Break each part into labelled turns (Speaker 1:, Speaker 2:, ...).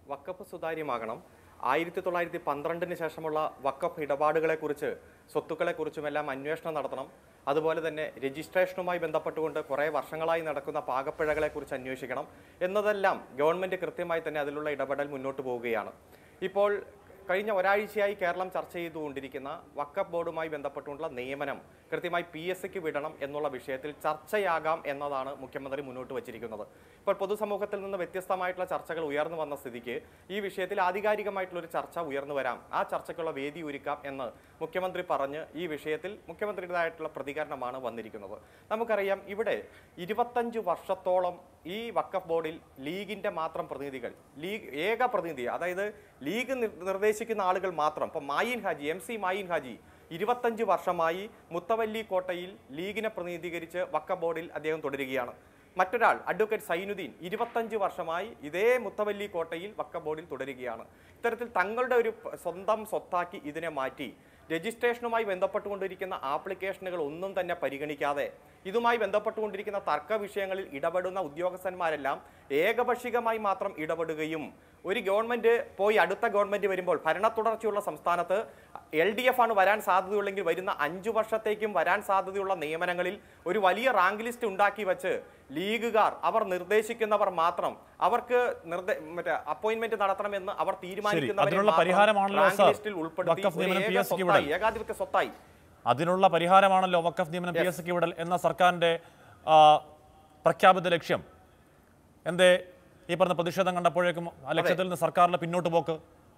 Speaker 1: വക്കഫ് സുതാര്യമാകണം ആയിരത്തി തൊള്ളായിരത്തി പന്ത്രണ്ടിന് ശേഷമുള്ള വക്കഫ് ഇടപാടുകളെക്കുറിച്ച് സ്വത്തുക്കളെക്കുറിച്ചുമെല്ലാം അന്വേഷണം നടത്തണം അതുപോലെ തന്നെ രജിസ്ട്രേഷനുമായി ബന്ധപ്പെട്ടുകൊണ്ട് കുറേ വർഷങ്ങളായി നടക്കുന്ന പാകപ്പിഴകളെക്കുറിച്ച് അന്വേഷിക്കണം എന്നതെല്ലാം ഗവൺമെൻറ് കൃത്യമായി തന്നെ അതിലുള്ള ഇടപെടൽ മുന്നോട്ട് പോവുകയാണ് ഇപ്പോൾ കഴിഞ്ഞ ഒരാഴ്ചയായി കേരളം ചർച്ച ചെയ്തുകൊണ്ടിരിക്കുന്ന വക്കഫ് ബോർഡുമായി ബന്ധപ്പെട്ടുള്ള നിയമനം കൃത്യമായി പി എസ് സിക്ക് വിടണം എന്നുള്ള വിഷയത്തിൽ ചർച്ചയാകാം എന്നതാണ് മുഖ്യമന്ത്രി മുന്നോട്ട് വച്ചിരിക്കുന്നത് ഇപ്പോൾ പൊതുസമൂഹത്തിൽ നിന്ന് വ്യത്യസ്തമായിട്ടുള്ള ചർച്ചകൾ ഉയർന്നു വന്ന സ്ഥിതിക്ക് ഈ വിഷയത്തിൽ ആധികാരികമായിട്ടുള്ള ഒരു ചർച്ച ഉയർന്നു വരാം ആ ചർച്ചയ്ക്കുള്ള വേദി ഒരുക്കാം എന്ന് മുഖ്യമന്ത്രി പറഞ്ഞ് ഈ വിഷയത്തിൽ മുഖ്യമന്ത്രിയുടേതായിട്ടുള്ള പ്രതികരണമാണ് വന്നിരിക്കുന്നത് നമുക്കറിയാം ഇവിടെ ഇരുപത്തഞ്ച് വർഷത്തോളം ഈ വക്കഫ് ബോർഡിൽ ലീഗിന്റെ മാത്രം പ്രതിനിധികൾ ലീഗ് ഏക പ്രതിനിധി അതായത് ലീഗ് നിർ- നിർദ്ദേശിക്കുന്ന ആളുകൾ മാത്രം ഇപ്പം മായിൻ ഹാജി എം സി മായിൻ ഹാജി ഇരുപത്തഞ്ച് വർഷമായി മുത്തവല്ലി കോട്ടയിൽ ലീഗിനെ പ്രതിനിധീകരിച്ച് വക്കഫ് ബോർഡിൽ അദ്ദേഹം തുടരുകയാണ് മറ്റൊരാൾ അഡ്വക്കേറ്റ് സൈനുദ്ദീൻ ഇരുപത്തഞ്ച് വർഷമായി ഇതേ മുത്തവല്ലി കോട്ടയിൽ വക്കഫ് ബോർഡിൽ തുടരുകയാണ് ഇത്തരത്തിൽ തങ്ങളുടെ ഒരു പ- സ്വന്തം സ്വത്താക്കി ഇതിനെ മാറ്റി രജിസ്ട്രേഷനുമായി ബന്ധപ്പെട്ടുകൊണ്ടിരിക്കുന്ന ആപ്ലിക്കേഷനുകൾ ഒന്നും തന്നെ പരിഗണിക്കാതെ ഇതുമായി ബന്ധപ്പെട്ടുകൊണ്ടിരിക്കുന്ന തർക്ക വിഷയങ്ങളിൽ ഇടപെടുന്ന ഉദ്യോഗസ്ഥന്മാരെല്ലാം ഏകപക്ഷികമായി മാത്രം ഇടപെടുകയും ഒരു ഗവൺമെന്റ് പോയി അടുത്ത ഗവൺമെന്റ് വരുമ്പോൾ ഭരണ തുടർച്ചയുള്ള സംസ്ഥാനത്ത് എൽ ഡി എഫ് ആണ് വരാൻ സാധ്യതയുള്ളെങ്കിൽ വരുന്ന അഞ്ചു വർഷത്തേക്കും വരാൻ സാധ്യതയുള്ള നിയമനങ്ങളിൽ ഒരു വലിയ റാങ്ക് ലിസ്റ്റ് ഉണ്ടാക്കി വെച്ച് ലീഗുകാർ അവർ നിർദ്ദേശിക്കുന്നവർ മാത്രം അവർക്ക് നിർദ്ദേ- മറ്റേ അപ്പോയിന്റ്മെന്റ് നടത്തണമെന്ന് അവർ തീരുമാനിക്കുന്നവരെ
Speaker 2: അതിനുള്ള
Speaker 1: മാത്രം
Speaker 2: പരിഹാരമാണല്ലോ
Speaker 1: റാങ്ക്
Speaker 2: സർ
Speaker 1: ലിസ്റ്റിൽ ഉൾപ്പെടുത്തി
Speaker 2: വഖഫ്
Speaker 1: ഒരു
Speaker 2: നിയമനം
Speaker 1: ഏക
Speaker 2: പി എസ് സിക്ക്
Speaker 1: സ്വത്തായി,
Speaker 2: വിടൽ.
Speaker 1: ഏകാധിപത്യ സ്വത്തായി
Speaker 2: അതിനുള്ള പരിഹാരമാണല്ലോ വക്കഫ് നിയമനം പി എസ് സിക്ക് വിടൽ എന്ന സർക്കാരിന്റെ ആ, പ്രഖ്യാപിത ലക്ഷ്യം എന്തേ ഈ പറഞ്ഞ പ്രതിഷേധം കണ്ടപ്പോഴേക്കും ആ ലക്ഷ്യത്തിൽ നിന്ന് സർക്കാരിന്റെ പിന്നോട്ട് പോക്ക്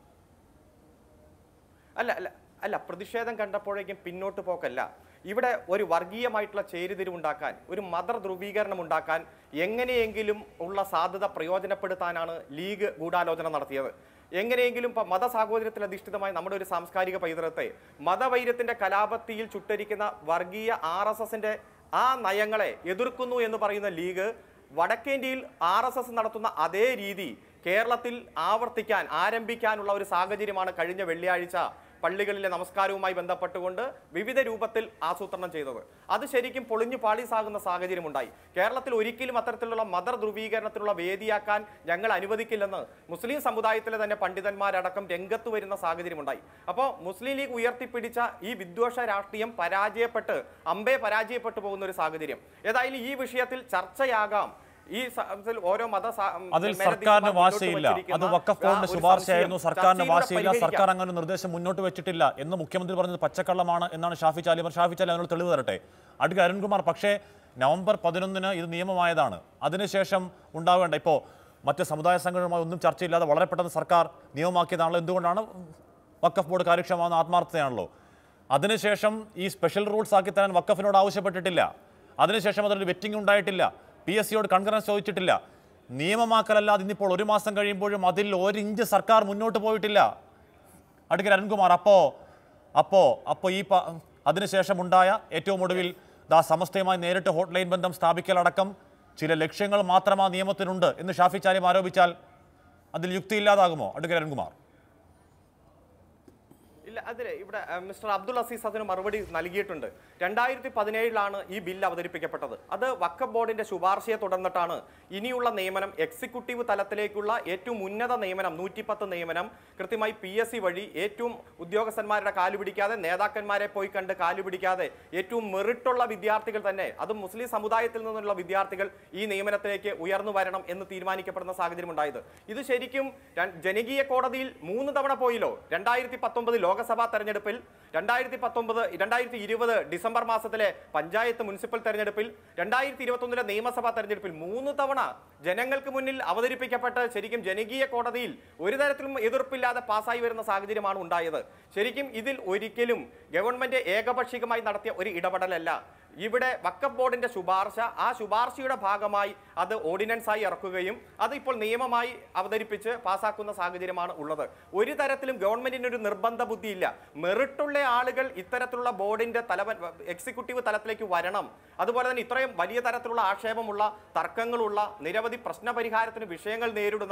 Speaker 1: അല്ല അല്ല അല്ല പ്രതിഷേധം കണ്ടപ്പോഴേക്കും പിന്നോട്ട് പോക്കല്ല ഇവിടെ ഒരു വർഗീയമായിട്ടുള്ള ചേരിതിരിവുണ്ടാക്കാൻ ഒരു മത ധ്രുവീകരണം ഉണ്ടാക്കാൻ എങ്ങനെയെങ്കിലും ഉള്ള സാധ്യത പ്രയോജനപ്പെടുത്താനാണ് ലീഗ് ഗൂഢാലോചന നടത്തിയത് എങ്ങനെയെങ്കിലും ഇപ്പം മതസാഹോദര്യത്തിൽ അധിഷ്ഠിതമായ നമ്മുടെ ഒരു സാംസ്കാരിക പൈതൃകത്തെ മതവൈര്യത്തിന്റെ കലാപത്തിയിൽ ചുട്ടരിക്കുന്ന വർഗീയ ആർ എസ് എസിന്റെ ആ നയങ്ങളെ എതിർക്കുന്നു എന്ന് പറയുന്ന ലീഗ് വടക്കേന്ത്യയിൽ ആർ എസ് എസ് നടത്തുന്ന അതേ രീതി കേരളത്തിൽ ആവർത്തിക്കാൻ ആരംഭിക്കാനുള്ള ഒരു സാഹചര്യമാണ് കഴിഞ്ഞ വെള്ളിയാഴ്ച പള്ളികളിലെ നമസ്കാരവുമായി ബന്ധപ്പെട്ടുകൊണ്ട് വിവിധ രൂപത്തിൽ ആസൂത്രണം ചെയ്തത് അത് ശരിക്കും പൊളിഞ്ഞു പാളീസാകുന്ന സാഹചര്യമുണ്ടായി കേരളത്തിൽ ഒരിക്കലും അത്തരത്തിലുള്ള മത ധ്രുവീകരണത്തിനുള്ള വേദിയാക്കാൻ ഞങ്ങൾ അനുവദിക്കില്ലെന്ന് മുസ്ലിം സമുദായത്തിലെ തന്നെ പണ്ഡിതന്മാരടക്കം രംഗത്ത് വരുന്ന സാഹചര്യമുണ്ടായി അപ്പോൾ മുസ്ലിം ലീഗ് ഉയർത്തിപ്പിടിച്ച ഈ വിദ്വേഷ രാഷ്ട്രീയം പരാജയപ്പെട്ട് അമ്പേ പരാജയപ്പെട്ടു പോകുന്ന ഒരു സാഹചര്യം ഏതായാലും ഈ വിഷയത്തിൽ ചർച്ചയാകാം ഈ സ- ഇതിൽ ഓരോ മത സ-
Speaker 2: അതിൽ
Speaker 1: മേലധ്യക്ഷന്മാർ
Speaker 2: സർക്കാരിന്
Speaker 1: മുന്നോട്ട്
Speaker 2: വാശയില്ല അത്
Speaker 1: വച്ചിരിക്കുന്ന
Speaker 2: വക്കഫ് ബോർഡിന്റെ
Speaker 1: ആ ഒരു
Speaker 2: ശുപാർശയായിരുന്നു
Speaker 1: സംശയം
Speaker 2: സർക്കാരിന്
Speaker 1: ചർച്ചയിലൂടെ
Speaker 2: വാശയില്ല
Speaker 1: പരിഹരിക്കാം.
Speaker 2: സർക്കാർ അങ്ങനെ ഒരു നിർദ്ദേശം മുന്നോട്ട് വെച്ചിട്ടില്ല എന്ന് മുഖ്യമന്ത്രി പറഞ്ഞത് പച്ചക്കള്ളമാണ് എന്നാണ് ഷാഫി ചാലിമർ ഷാഫി ചാലി അതിനുള്ള തെളിവ് തരട്ടെ അടുക്ക അരുൺകുമാർ പക്ഷേ നവംബർ പതിനൊന്നിന് ഇത് നിയമമായതാണ് അതിനുശേഷം ഉണ്ടാവേണ്ട ഇപ്പോൾ മറ്റ് സമുദായ സംഘടനകളുമായി ഒന്നും ചർച്ചയില്ലാതെ വളരെ പെട്ടെന്ന് സർക്കാർ നിയമമാക്കിയതാണല്ലോ എന്തുകൊണ്ടാണ് വക്കഫ് ബോർഡ് കാര്യക്ഷമമാകുന്ന ആത്മാർത്ഥതയാണല്ലോ അതിനുശേഷം ഈ സ്പെഷ്യൽ റൂൾസ് ആക്കി തരാൻ വക്കഫിനോട് ആവശ്യപ്പെട്ടിട്ടില്ല അതിനുശേഷം അതിലൊരു വെറ്റിംഗ് ഉണ്ടായിട്ടില്ല പി എസ് സിയോട് കൺകറൻസ് ചോദിച്ചിട്ടില്ല നിയമമാക്കലല്ലാതെ ഇന്നിപ്പോൾ ഒരു മാസം കഴിയുമ്പോഴും അതിൽ ഒരു ഇഞ്ച് സർക്കാർ മുന്നോട്ട് പോയിട്ടില്ല അടുക്കൽ അരുൺകുമാർ അപ്പോ അപ്പോ അപ്പോ ഈ പ- അതിനുശേഷം ഉണ്ടായ ഏറ്റവും ഒടുവിൽ ദാ സമസ്തയുമായി നേരിട്ട് ഹോട്ട്ലൈൻ ബന്ധം സ്ഥാപിക്കലടക്കം ചില ലക്ഷ്യങ്ങൾ മാത്രം ആ നിയമത്തിനുണ്ട് എന്ന് ഷാഫി ചാലിം ആരോപിച്ചാൽ അതിൽ യുക്തിയില്ലാതാകുമോ അടുക്കൽ അരുൺകുമാർ
Speaker 1: ഇല്ല അതില് ഇവിടെ അഹ്, മിസ്റ്റർ അബ്ദുൾ അസീസ് അതിന് മറുപടി നൽകിയിട്ടുണ്ട് രണ്ടായിരത്തി പതിനേഴിലാണ് ഈ ബില്ല് അവതരിപ്പിക്കപ്പെട്ടത് അത് വക്കഫ് ബോർഡിന്റെ ശുപാർശയെ തുടർന്നിട്ടാണ് ഇനിയുള്ള നിയമനം എക്സിക്യൂട്ടീവ് തലത്തിലേക്കുള്ള ഏറ്റവും ഉന്നത നിയമനം നൂറ്റിപ്പത്ത് നിയമനം കൃത്യമായി പി എസ് സി വഴി ഏറ്റവും ഉദ്യോഗസ്ഥന്മാരുടെ കാല് പിടിക്കാതെ നേതാക്കന്മാരെ പോയി കണ്ട് കാല് പിടിക്കാതെ ഏറ്റവും മെറിറ്റുള്ള വിദ്യാർത്ഥികൾ തന്നെ അതും മുസ്ലിം സമുദായത്തിൽ നിന്നുള്ള വിദ്യാർത്ഥികൾ ഈ നിയമനത്തിലേക്ക് ഉയർന്നു വരണം എന്ന് തീരുമാനിക്കപ്പെടുന്ന സാഹചര്യം ഉണ്ടായത് ഇത് ശരിക്കും ര- ജനകീയ കോടതിയിൽ മൂന്ന് തവണ പോയില്ലോ രണ്ടായിരത്തി പത്തൊമ്പത് ലോക്സഭാ തെരഞ്ഞെടുപ്പിൽ രണ്ടായിരത്തി പത്തൊമ്പത് രണ്ടായിരത്തി ഇരുപത് ഡിസംബർ മാസത്തിലെ പഞ്ചായത്ത് മുനിസിപ്പൽ തെരഞ്ഞെടുപ്പിൽ രണ്ടായിരത്തി ഇരുപത്തൊന്നിലെ നിയമസഭാ തെരഞ്ഞെടുപ്പിൽ മൂന്ന് തവണ ജനങ്ങൾക്ക് മുന്നിൽ അവതരിപ്പിക്കപ്പെട്ട് ശരിക്കും ജനകീയ കോടതിയിൽ ഒരു തരത്തിലും എതിർപ്പില്ലാതെ പാസ്സായി വരുന്ന സാഹചര്യമാണ് ഉണ്ടായത് ശരിക്കും ഇതിൽ ഒരിക്കലും ഗവൺമെന്റ് ഏകപക്ഷീയമായി നടത്തിയ ഒരു ഇടപെടലല്ല ഇവിടെ വക്കഫ് ബോർഡിന്റെ ശുപാർശ ആ ശുപാർശയുടെ ഭാഗമായി അത് ഓർഡിനൻസായി ഇറക്കുകയും അത് ഇപ്പോൾ നിയമമായി അവതരിപ്പിച്ച് പാസ്സാക്കുന്ന സാഹചര്യമാണ് ഉള്ളത് ഒരു തരത്തിലും ഗവൺമെന്റിന് ഒരു നിർബന്ധ ബുദ്ധിയില്ല മെറിറ്റുള്ള ആളുകൾ ഇത്തരത്തിലുള്ള ബോർഡിന്റെ തലവൻ എക്സിക്യൂട്ടീവ് തലത്തിലേക്ക് വരണം അതുപോലെ തന്നെ ഇത്രയും വലിയ തരത്തിലുള്ള ആക്ഷേപമുള്ള തർക്കങ്ങളുള്ള നിരവധി പ്രശ്ന പരിഹാരത്തിന് വിഷയങ്ങൾ നേരിടുന്ന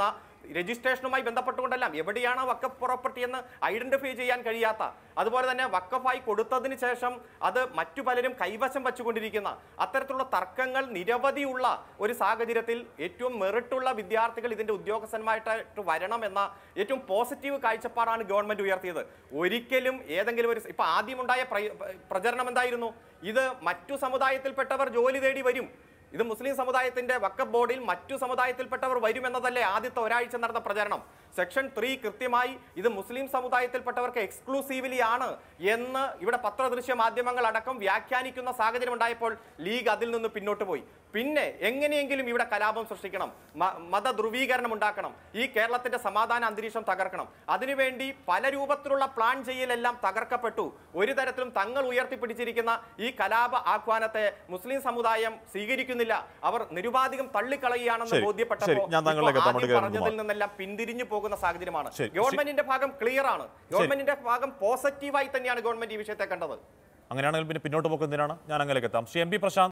Speaker 1: രജിസ്ട്രേഷനുമായി ബന്ധപ്പെട്ടുകൊണ്ടെല്ലാം എവിടെയാണ് വക്കഫ് പ്രോപ്പർട്ടി എന്ന് ഐഡന്റിഫൈ ചെയ്യാൻ കഴിയാത്ത അതുപോലെ തന്നെ വക്കഫായി കൊടുത്തതിന് ശേഷം അത് മറ്റു പലരും കൈവശം വച്ചുകൊണ്ടിരിക്കുന്ന അത്തരത്തിലുള്ള തർക്കങ്ങൾ നിരവധിയുള്ള ഒരു സാഹചര്യത്തിൽ ഏറ്റവും മെറിറ്റുള്ള വിദ്യാർത്ഥികൾ ഇതിന്റെ ഉദ്യോഗസ്ഥന്മാരായിട്ട് വരണം എന്ന ഏറ്റവും പോസിറ്റീവ് കാഴ്ചപ്പാടാണ് ഗവൺമെന്റ് ഉയർത്തിയത് ഒരിക്കലും ഏതെങ്കിലും ഒരു ഇപ്പൊ ആദ്യമുണ്ടായ പ്ര- പ്രചരണം എന്തായിരുന്നു ഇത് മറ്റു സമുദായത്തിൽപ്പെട്ടവർ ജോലി തേടി വരും ഇത് മുസ്ലിം സമുദായത്തിന്റെ വക്കഫ് ബോർഡിൽ മറ്റു സമുദായത്തിൽപ്പെട്ടവർ വരുമെന്നതല്ലേ ആദ്യത്തെ ഒരാഴ്ച നടന്ന പ്രചരണം സെക്ഷൻ ത്രീ കൃത്യമായി ഇത് മുസ്ലിം സമുദായത്തിൽപ്പെട്ടവർക്ക് എക്സ്ക്ലൂസീവ്ലി ആണ് എന്ന് ഇവിടെ പത്രദൃശ്യ മാധ്യമങ്ങൾ അടക്കം വ്യാഖ്യാനിക്കുന്ന സാഹചര്യം ഉണ്ടായപ്പോൾ ലീഗ് അതിൽ നിന്ന് പിന്നോട്ട് പോയി പിന്നെ എങ്ങനെയെങ്കിലും ഇവിടെ കലാപം സൃഷ്ടിക്കണം മ- മത ധ്രുവീകരണം ഉണ്ടാക്കണം ഈ കേരളത്തിന്റെ സമാധാന അന്തരീക്ഷം തകർക്കണം അതിനുവേണ്ടി പല രൂപത്തിലുള്ള പ്ലാൻ ചെയ്യലെല്ലാം തകർക്കപ്പെട്ടു ഒരു തരത്തിലും തങ്ങൾ ഉയർത്തിപ്പിടിച്ചിരിക്കുന്ന ഈ കലാപ ആഹ്വാനത്തെ മുസ്ലിം സമുദായം സ്വീകരിക്കുന്നില്ല അവർ നിരുപാധികം തള്ളിക്കളയുകയാണെന്ന്
Speaker 2: ശരി,
Speaker 1: ബോധ്യപ്പെട്ടപ്പോൾ
Speaker 2: ശരി. ഞാൻ താങ്കളിലേക്ക്
Speaker 1: ഇപ്പോൾ
Speaker 2: എത്താം,
Speaker 1: ആദ്യം
Speaker 2: അടുത്ത
Speaker 1: പറഞ്ഞതിൽ
Speaker 2: കാര്യം
Speaker 1: നിന്നെല്ലാം പിന്തിരിഞ്ഞു പോകുന്ന സാഹചര്യമാണ്
Speaker 2: ശരി,
Speaker 1: ഗവൺമെന്റിന്റെ ഭാഗം ക്ലിയർ ആണ് ഗവൺമെന്റിന്റെ ഭാഗം പോസിറ്റീവായി തന്നെയാണ് ഗവൺമെന്റ് ഈ വിഷയത്തെ കണ്ടത്
Speaker 2: അങ്ങനെയാണെങ്കിൽ പിന്നെ പിന്നോട്ട് പോക്ക് എന്തിനാണ് ഞാൻ അങ്ങനെയൊക്കെ എത്താം ശ്രീ എം പി പ്രശാന്ത്